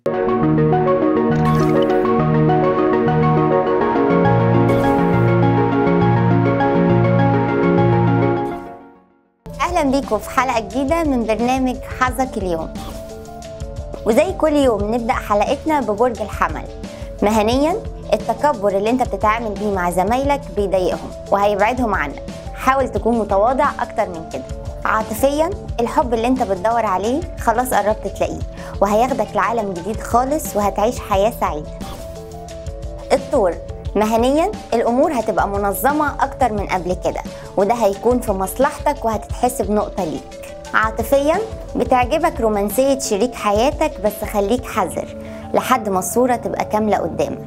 اهلا بيكم في حلقه جديده من برنامج حظك اليوم وزي كل يوم نبدا حلقتنا ببرج الحمل مهنيا التكبر اللي انت بتتعامل بيه مع زمايلك بيضايقهم وهيبعدهم عنك حاول تكون متواضع اكتر من كده عاطفيا الحب اللي انت بتدور عليه خلاص قربت تلاقيه وهياخدك لعالم جديد خالص وهتعيش حياه سعيده الطور مهنيا الامور هتبقى منظمه اكتر من قبل كده وده هيكون في مصلحتك وهتتحسب نقطه ليك عاطفيا بتعجبك رومانسيه شريك حياتك بس خليك حذر لحد ما الصوره تبقى كامله قدامك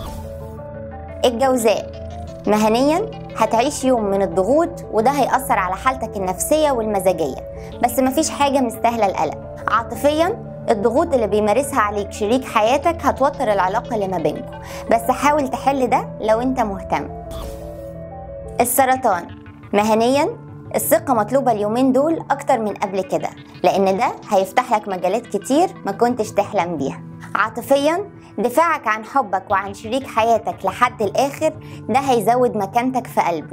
الجوزاء مهنيا هتعيش يوم من الضغوط وده هيأثر على حالتك النفسية والمزاجية بس مفيش حاجة مستاهلة القلق عاطفيا الضغوط اللي بيمارسها عليك شريك حياتك هتوتر العلاقة اللي ما بينكم بس حاول تحل ده لو انت مهتم السرطان مهنيا الثقة مطلوبة اليومين دول أكتر من قبل كده لأن ده هيفتح لك مجالات كتير ما كنتش تحلم بيها عاطفيا دفاعك عن حبك وعن شريك حياتك لحد الآخر ده هيزود مكانتك في قلبه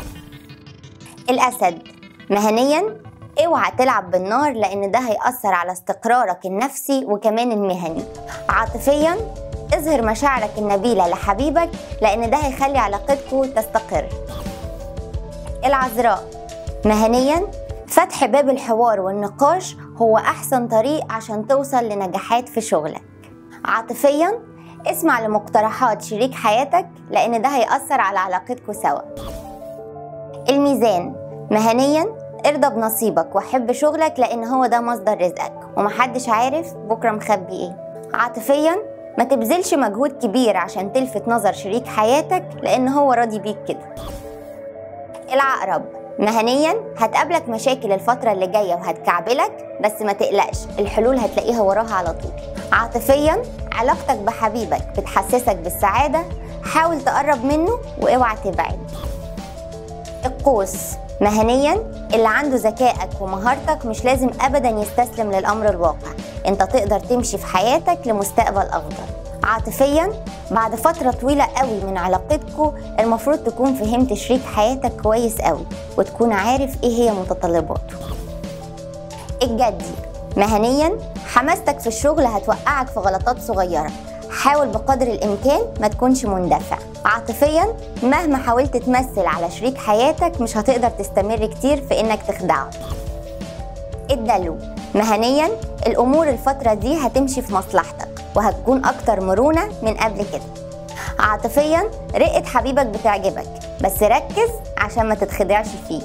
الأسد مهنيا اوعى تلعب بالنار لأن ده هيأثر على استقرارك النفسي وكمان المهني عاطفيا اظهر مشاعرك النبيلة لحبيبك لأن ده هيخلي علاقتكم تستقر العذراء مهنيا فتح باب الحوار والنقاش هو أحسن طريق عشان توصل لنجاحات في شغلك عاطفيا اسمع لمقترحات شريك حياتك لأن ده هيأثر على علاقتكم سوا الميزان مهنيا ارضى بنصيبك وحب شغلك لأن هو ده مصدر رزقك ومحدش عارف بكرة مخبي ايه عاطفيا ما تبذلش مجهود كبير عشان تلفت نظر شريك حياتك لأن هو راضي بيك كده العقرب مهنيا هتقابلك مشاكل الفترة اللي جاية وهتكعبلك بس ما تقلقش الحلول هتلاقيها وراها على طول عاطفيا علاقتك بحبيبك بتحسسك بالسعادة حاول تقرب منه واوعى تبعد القوس مهنيا اللي عنده ذكائك ومهارتك مش لازم ابدا يستسلم للامر الواقع انت تقدر تمشي في حياتك لمستقبل افضل عاطفيا بعد فترة طويلة قوي من علاقتكم المفروض تكون فهمت شريك حياتك كويس قوي وتكون عارف ايه هي متطلباته الجدي مهنيا حماستك في الشغل هتوقعك في غلطات صغيرة حاول بقدر الامكان ما تكونش مندفع عاطفيا مهما حاولت تمثل على شريك حياتك مش هتقدر تستمر كتير في انك تخدعه الدلو مهنيا الامور الفترة دي هتمشي في مصلحتك وهتكون اكتر مرونة من قبل كده عاطفيا رقة حبيبك بتعجبك بس ركز عشان ما تتخدعش فيه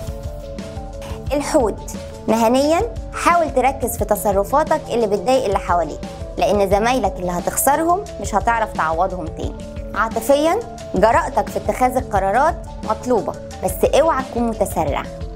الحوت مهنيا حاول تركز في تصرفاتك اللي بتضايق اللي حواليك لان زمايلك اللي هتخسرهم مش هتعرف تعوضهم تاني عاطفيا جرأتك في اتخاذ القرارات مطلوبة بس اوعى تكون متسرع